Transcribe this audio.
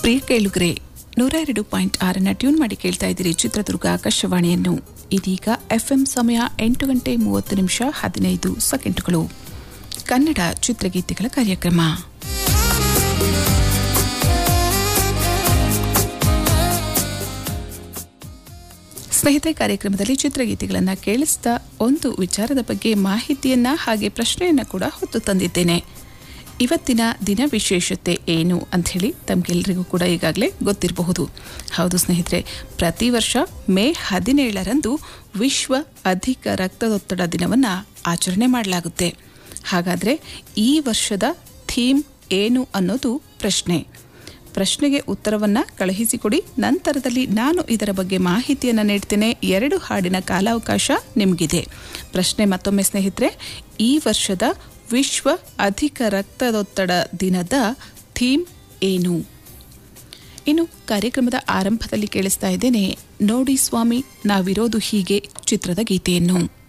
ಪ್ರಿಯ ಕೇಳುಗರೆ ನೂರ ಎರಡು ಪಾಯಿಂಟ್ ಆರನ್ನ ಟ್ಯೂನ್ ಮಾಡಿ ಕೇಳ್ತಾ ಇದ್ದೀರಿ ಚಿತ್ರದುರ್ಗ ಆಕಾಶವಾಣಿಯನ್ನು ಇದೀಗ ಎಫ್ಎಂ ಸಮಯ ಎಂಟು ಗಂಟೆ ಮೂವತ್ತು ನಿಮಿಷ ಹದಿನೈದು ಸೆಕೆಂಡುಗಳು ಕನ್ನಡ ಚಿತ್ರಗೀತೆಗಳ ಕಾರ್ಯಕ್ರಮ ಸ್ನೇಹಿತರೆ ಕಾರ್ಯಕ್ರಮದಲ್ಲಿ ಚಿತ್ರಗೀತೆಗಳನ್ನು ಕೇಳಿಸ್ತಾ ಒಂದು ವಿಚಾರದ ಬಗ್ಗೆ ಮಾಹಿತಿಯನ್ನ ಹಾಗೆ ಪ್ರಶ್ನೆಯನ್ನ ಕೂಡ ಹೊತ್ತು ತಂದಿದ್ದೇನೆ ಇವತ್ತಿನ ದಿನ ವಿಶೇಷತೆ ಏನು ಅಂಥೇಳಿ ತಮಗೆಲ್ಲರಿಗೂ ಕೂಡ ಈಗಾಗಲೇ ಗೊತ್ತಿರಬಹುದು ಹೌದು ಸ್ನೇಹಿತರೆ ಪ್ರತಿ ವರ್ಷ ಮೇ ಹದಿನೇಳರಂದು ವಿಶ್ವ ಅಧಿಕ ರಕ್ತದೊತ್ತಡ ದಿನವನ್ನು ಆಚರಣೆ ಮಾಡಲಾಗುತ್ತೆ ಹಾಗಾದರೆ ಈ ವರ್ಷದ ಥೀಮ್ ಏನು ಅನ್ನೋದು ಪ್ರಶ್ನೆ ಪ್ರಶ್ನೆಗೆ ಉತ್ತರವನ್ನು ಕಳುಹಿಸಿಕೊಡಿ ನಂತರದಲ್ಲಿ ನಾನು ಇದರ ಬಗ್ಗೆ ಮಾಹಿತಿಯನ್ನು ನೀಡ್ತೇನೆ ಎರಡು ಹಾಡಿನ ಕಾಲಾವಕಾಶ ನಿಮಗಿದೆ ಪ್ರಶ್ನೆ ಮತ್ತೊಮ್ಮೆ ಸ್ನೇಹಿತರೆ ಈ ವರ್ಷದ ವಿಶ್ವ ಅಧಿಕ ರಕ್ತದೊತ್ತಡ ದಿನದ ಥೀಮ್ ಏನು ಇನ್ನು ಕಾರ್ಯಕ್ರಮದ ಆರಂಭದಲ್ಲಿ ಕೇಳಿಸ್ತಾ ಇದ್ದೇನೆ ನೋಡಿ ಸ್ವಾಮಿ ನಾವಿರೋದು ಹೀಗೆ ಚಿತ್ರದ ಗೀತೆಯನ್ನು